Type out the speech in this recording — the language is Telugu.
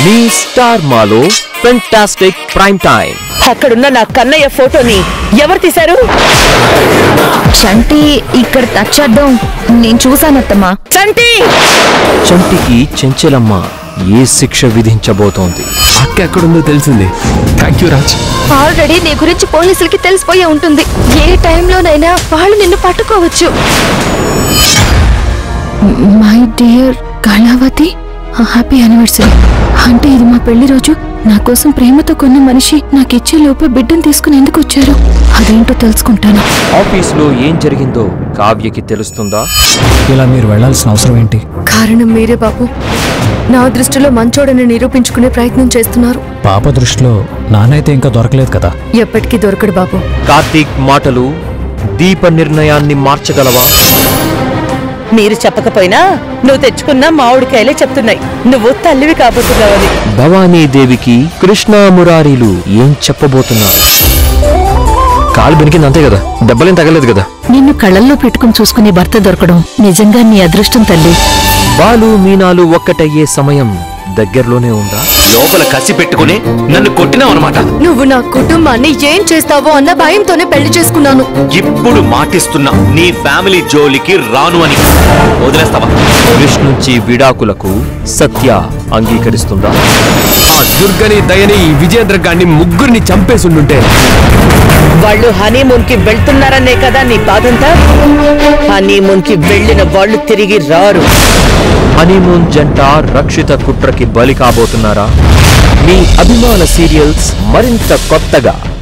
మీ స్టార్ మాలో ఫెంటాస్టిక్ ప్రైమ్ టైం అక్కడున్న నా కన్నయ్య ఫోటోని ఎవరు తీశారు చంటి ఇక్కడ టచ్ అడ్డం నేను చూశానత్తమ్మా చంటి చంటికి చెంచలమ్మ ఏ శిక్ష విధించబోతోంది అక్క ఎక్కడుందో తెలిసింది థ్యాంక్ యూ రాజ్ ఆల్రెడీ నీ గురించి పోలీసులకి తెలిసిపోయే ఉంటుంది ఏ టైంలోనైనా వాళ్ళు నిన్ను పట్టుకోవచ్చు my dear Kalavathi happy anniversary అంటే ఇది మా పెళ్లి రోజు నా కోసం ప్రేమతో కొన్న మనిషి నాకు ఇచ్చే లోపే బిడ్డను తీసుకుని ఎందుకు వచ్చారు అదేంటో తెలుసుకుంటాను ఆఫీస్లో ఏం జరిగిందో కావ్యకి తెలుస్తుందా ఇలా మీరు వెళ్ళాల్సిన అవసరం ఏంటి కారణం మీరే బాబు నా దృష్టిలో మంచోడని నిరూపించుకునే ప్రయత్నం చేస్తున్నారు పాప దృష్టిలో నానైతే ఇంకా దొరకలేదు కదా ఎప్పటికీ దొరకడు బాబు కార్తీక్ మాటలు దీప నిర్ణయాన్ని మార్చగలవా మీరు చెప్పకపోయినా నువ్వు తెచ్చుకున్న మామిడికాయలే చెప్తున్నాయి నువ్వు తల్లివి కాబోతున్నావని భవానీదేవికి కృష్ణ మురారీలు ఏం చెప్పబోతున్నారు కాలు బెనికింది అంతే కదా దెబ్బలేం తగలేదు కదా నిన్ను కళ్ళల్లో పెట్టుకుని చూసుకునే భర్త దొరకడం నిజంగా నీ అదృష్టం తల్లి బాలు మీనాలు ఒక్కటయ్యే సమయం దగ్గరలోనే ఉందా లోపల కసి పెట్టుకుని నన్ను కొట్టినావు అనమాట నువ్వు నా కుటుంబాన్ని ఏం చేస్తావో అన్న భయంతోనే పెళ్లి చేసుకున్నాను ఇప్పుడు మాటిస్తున్నా నీ ఫ్యామిలీ జోలికి రాను అని వదిలేస్తావా కృష్ణ నుంచి విడాకులకు సత్య అంగీకరిస్తుందా ఆ దుర్గని దయని ఈ విజేంద్ర గారిని ముగ్గురిని చంపేసుండుంటే వాళ్ళు హనీమూన్ కి వెళ్తున్నారనే కదా నీ బాధంతా హనీమూన్ కి వెళ్ళిన వాళ్ళు తిరిగి రారు హనీమూన్ జంట రక్షిత కుట్రకి బలి కాబోతున్నారా మీ అభిమాన సీరియల్స్ మరింత కొత్తగా